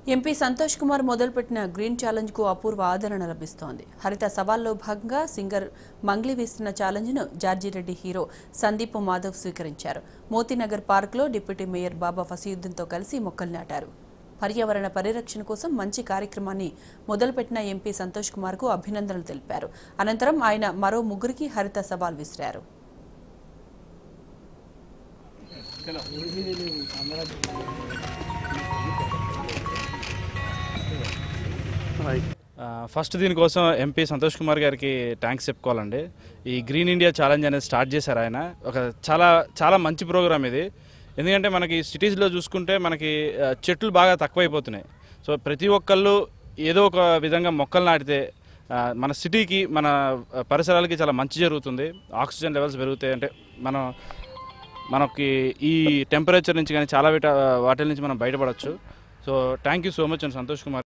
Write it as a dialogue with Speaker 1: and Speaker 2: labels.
Speaker 1: MP Santosh Kumar మొదలుపెట్టిన green challenge కు అపూర్వ ఆదరణ లభిస్తోంది హరిత సవాల్లో భాగంగా సింగర్ మంగ్లీ వేస్తున్న ఛాలెంజ్ను జార్జిరెడ్డి హీరో సందీప్ మాధవ్ స్వీకరించారు మోతీనగర్ పార్క్లో డిప్యూటీ మేయర్ బాబా ఫసీయుద్దీన్తో కలిసి మొక్కలు నాటారు పర్యావరణ పరిరక్షణ కోసం మంచి కార్యక్రమాన్ని మొదలుపెట్టిన ఎంపీ సంతోష్ కుమార్కు అభినందనలు తెలిపారు అనంతరం ఆయన మరో ముగ్గురికి హరిత సవాల్ విసిరారు
Speaker 2: ఆ, ఫస్ట్ దీనికోసం ఎంపీ సంతోష్ కుమార్ గారికి థ్యాంక్స్ చెప్పుకోవాలండి ఈ గ్రీన్ ఇండియా ఛాలెంజ్ అనేది స్టార్ట్ చేశారు ఆయన ఒక చాలా చాలా మంచి ప్రోగ్రామ్ ఇది ఎందుకంటే మనకి సిటీస్లో చూసుకుంటే మనకి ఆ, చెట్లు బాగా తక్కువైపోతున్నాయి సో ప్రతి ఒక్కళ్ళు ఏదో ఒక విధంగా మొక్కలు నాటితే ఆ, మన సిటీకి మన ఆ, పరిసరాలకి చాలా మంచి జరుగుతుంది ఆక్సిజన్ లెవెల్స్ పెరుగుతాయి అంటే మనం మనకి ఈ టెంపరేచర్ నుంచి కానీ చాలా విట వాటి నుంచి మనం బయటపడవచ్చు so thank you so much అండి సంతోష్ కుమార్